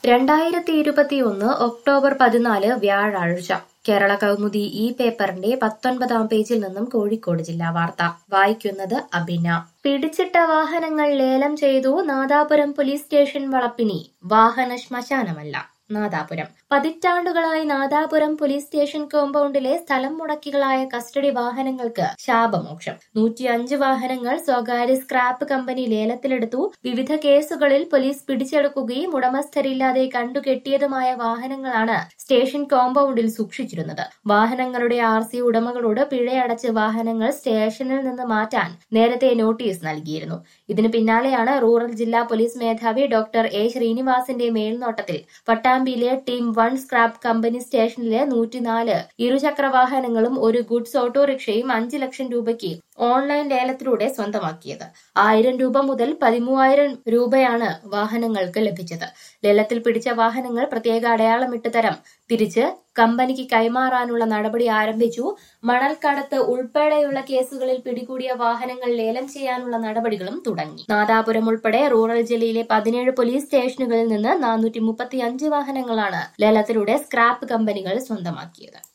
രണ്ടായിരത്തി ഇരുപത്തിയൊന്ന് ഒക്ടോബർ പതിനാല് വ്യാഴാഴ്ച കേരള കൗമുദി ഈ പേപ്പറിന്റെ പത്തൊൻപതാം പേജിൽ നിന്നും കോഴിക്കോട് ജില്ലാ വാർത്ത വായിക്കുന്നത് അബിന പിടിച്ചിട്ട വാഹനങ്ങൾ ലേലം ചെയ്തു നാദാപുരം പോലീസ് സ്റ്റേഷൻ വളപ്പിനി വാഹന ശ്മശാനമല്ല നാദാപുരം പതിറ്റാണ്ടുകളായി നാദാപുരം പോലീസ് സ്റ്റേഷൻ കോമ്പൗണ്ടിലെ സ്ഥലം മുടക്കികളായ കസ്റ്റഡി വാഹനങ്ങൾക്ക് ശാപമോക്ഷം നൂറ്റിയഞ്ച് വാഹനങ്ങൾ സ്വകാര്യ സ്ക്രാപ്പ് കമ്പനി ലേലത്തിലെടുത്തു വിവിധ കേസുകളിൽ പോലീസ് പിടിച്ചെടുക്കുകയും ഉടമസ്ഥരില്ലാതെ കണ്ടുകെട്ടിയതുമായ വാഹനങ്ങളാണ് സ്റ്റേഷൻ കോമ്പൗണ്ടിൽ സൂക്ഷിച്ചിരുന്നത് വാഹനങ്ങളുടെ ആർ സി ഉടമകളോട് പിഴയടച്ച് വാഹനങ്ങൾ സ്റ്റേഷനിൽ നിന്ന് മാറ്റാൻ നേരത്തെ നോട്ടീസ് നൽകിയിരുന്നു ഇതിനു പിന്നാലെയാണ് റൂറൽ ജില്ലാ പോലീസ് മേധാവി ഡോക്ടർ എ ശ്രീനിവാസിന്റെ മേൽനോട്ടത്തിൽ പട്ടാമ്പിയിലെ ടീം വൺ സ്ക്രാപ്പ് കമ്പനി സ്റ്റേഷനിലെ നൂറ്റിനാല് ഇരുചക്ര വാഹനങ്ങളും ഒരു ഗുഡ്സ് ഓട്ടോറിക്ഷയും അഞ്ച് ലക്ഷം രൂപയ്ക്ക് ഓൺലൈൻ ലേലത്തിലൂടെ സ്വന്തമാക്കിയത് ആയിരം രൂപ മുതൽ പതിമൂവായിരം രൂപയാണ് വാഹനങ്ങൾക്ക് ലഭിച്ചത് ലേലത്തിൽ പിടിച്ച വാഹനങ്ങൾ പ്രത്യേക അടയാളമിട്ട് തരം തിരിച്ച് കമ്പനിക്ക് കൈമാറാനുള്ള നടപടി ആരംഭിച്ചു മണൽക്കടത്ത് ഉൾപ്പെടെയുള്ള കേസുകളിൽ പിടികൂടിയ വാഹനങ്ങൾ ലേലം ചെയ്യാനുള്ള നടപടികളും തുടങ്ങി നാദാപുരം ഉൾപ്പെടെ റൂറൽ ജില്ലയിലെ പതിനേഴ് പോലീസ് സ്റ്റേഷനുകളിൽ നിന്ന് നാനൂറ്റി മുപ്പത്തിയഞ്ച് വാഹനങ്ങളാണ് ലേലത്തിലൂടെ സ്ക്രാപ്പ് കമ്പനികൾ സ്വന്തമാക്കിയത്